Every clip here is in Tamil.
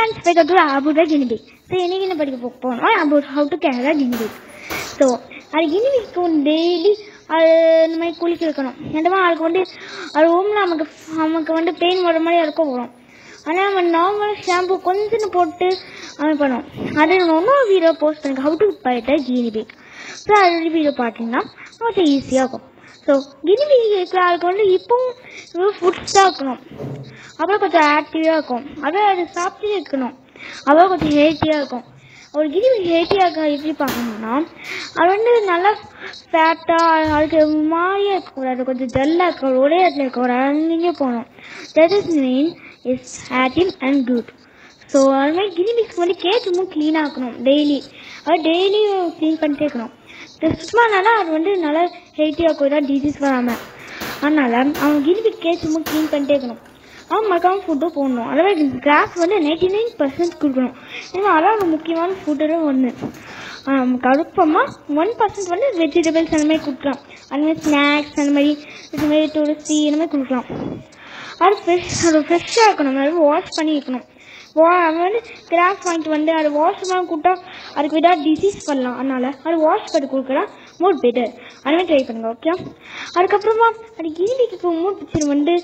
friends welcome to about the guinea pig so இன்னைக்கு என்ன படிக்க போக போனோம் about how to care the guinea pig so அது கினிபிக்கு டெய்லி அது இந்த மாதிரி குளிக்க வைக்கணும் ஏன்னா அதுக்கு வந்து அது ரூமில் நமக்கு நமக்கு வந்து பெயின் வர மாதிரி இருக்க போகிறோம் ஆனால் நம்ம நார்மல் ஷாம்பு கொஞ்சம் போட்டு அது பண்ணுவோம் அது இன்னொரு வீடியோ போஸ்ட் பண்ணிருக்கேன் ஹவு டு பைட்ட கினிபிக் ஸோ அது வீடியோ பார்த்தீங்கன்னா கொஞ்சம் ஈஸியாக இருக்கும் ஸோ கினிபிக் இருக்கிற ஆளுக்கு வந்து இப்போவும் ஃபுட்ஸ் தான் இருக்கணும் அப்புறம் கொஞ்சம் ஆக்டிவாக இருக்கும் அப்புறம் அது சாப்பிட்டு இருக்கணும் அப்புறம் கொஞ்சம் ஹெல்த்தியாக இருக்கும் ஒரு கிருமி ஹெல்த்தியாக இருக்க எப்படி பார்க்கணும்னா அது வந்து நல்லா ஃபேட்டாக அதுக்கு மாதிரியாக இருக்கக்கூடாது கொஞ்சம் ஜெல்லாக இருக்க ஒரே இடத்துல இருக்கக்கூடாது அங்கேயும் போகணும் that is mean is active and good so அது மாதிரி கிரிமிக்ஸ் வந்து கேட்சுமும் க்ளீனாக இருக்கணும் டெய்லி அது டெய்லியும் க்ளீன் பண்ணிட்டே இருக்கணும் சும்மா நல்லா அது வந்து நல்லா ஹெல்த்தியாக இருக்கும் ஏதாவது டிசீஸ் வராமல் அதனால் அவன் கிரிமிக் கேட்சுமும் க்ளீன் பண்ணிட்டே இருக்கணும் அவன் மறக்காமல் ஃபுட்டும் போடணும் அதே கிராஸ் வந்து நைன்டி நைன் பர்சன்ட் கொடுக்கணும் ஏன்னா அதான் ஒரு முக்கியமான ஃபுட்டு ஒன்று கடுப்பமாக ஒன் பர்சன்ட் வந்து வெஜிடபிள்ஸ் அந்த மாதிரி கொடுக்கலாம் அந்த மாதிரி ஸ்நாக்ஸ் அந்த மாதிரி இது மாதிரி துளசி இந்த மாதிரி கொடுக்கலாம் அது ஃப்ரெஷ் அது ஃப்ரெஷ்ஷாக இருக்கணும் அது வாஷ் பண்ணி வைக்கணும் வா அவன் வந்து கிராஸ் வாங்கிட்டு வந்து அதை வாஷ் பண்ண கொடுத்தா அதுக்கு விட டிசீஸ் பண்ணலாம் அதனால் அது வாஷ் பண்ணி கொடுக்கலாம் மோர் பெட்டர் அந்த மாதிரி ட்ரை பண்ணுங்க ஓகே அதுக்கப்புறமா அது கிரிமிக்கு மூட் பிக்சர் வந்து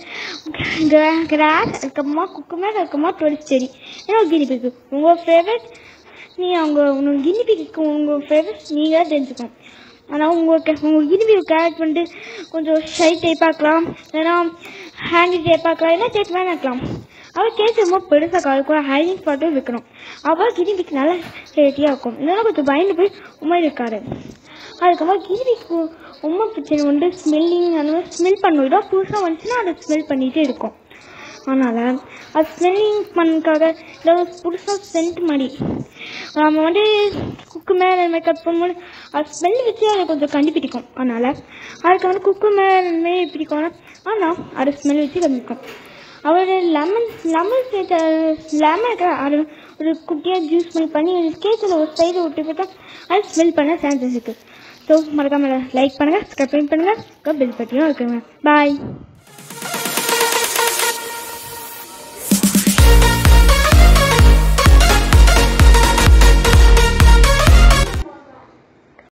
கிராஸ் அதுக்கப்புறமா குக்குமே அதுக்கப்புறமா டொலிஸ் செடி ஏன்னா கிரிபிக்கு உங்கள் ஃபேவரட் நீ அவங்க உங்கள் கிரிபிக்கு உங்கள் ஃபேவரட் நீங்கள் தான் தெரிஞ்சுக்கணும் ஆனால் உங்கள் உங்கள் கிரிபி கேரட் வந்து கொஞ்சம் ஷை டைப்பாக இருக்கலாம் இல்லைன்னா ஹேண்டி டைப்பாக இருக்கலாம் என்ன டைப் வேணா இருக்கலாம் அவள் கேக் ரொம்ப பெருசாக கால் ஹைடிங் ஸ்பாட்டும் வைக்கணும் அவள் கிரிபிக்கு நல்லா ஹெல்த்தியாக இருக்கும் இல்லைன்னா கொஞ்சம் பயந்து போய் உண்மை இருக்காரு அதுக்கப்புறம் கிரிபிக்கு உண்மை பிரச்சனை வந்து ஸ்மெல்லிங் அந்த மாதிரி ஸ்மெல் பண்ணும் ஏதோ புதுசாக வந்துச்சுன்னா அதை ஸ்மெல் பண்ணிகிட்டே இருக்கும் அதனால் அது ஸ்மெல்லிங் பண்ணக்காக ஏதாவது புதுசாக சென்ட் மாதிரி நம்ம வந்து குக்கு மேலே மேக்கப் பண்ணும்போது அது ஸ்மெல் வச்சு அதை கொஞ்சம் கண்டுபிடிக்கும் அதனால் அதுக்கு வந்து குக்கு மேலே மாரி பிடிக்கும் ஆனால் அது ஸ்மெல் வச்சு கண்டுபிடிக்கும் அவர் லெமன் லெமன் சேர்த்த லெமன் அது ஒரு குட்டியாக ஜூஸ் பண்ணி பண்ணி கேக்கில் ஒரு சைடு விட்டு போட்டா அது ஸ்மெல் பண்ண சான்சஸ் இருக்குது ஸோ மறக்காமல் லைக் பண்ணுங்கள் சப்ஸ்கிரைப் பண்ணுங்கள் பெல் பட்டியும் இருக்குங்க பாய்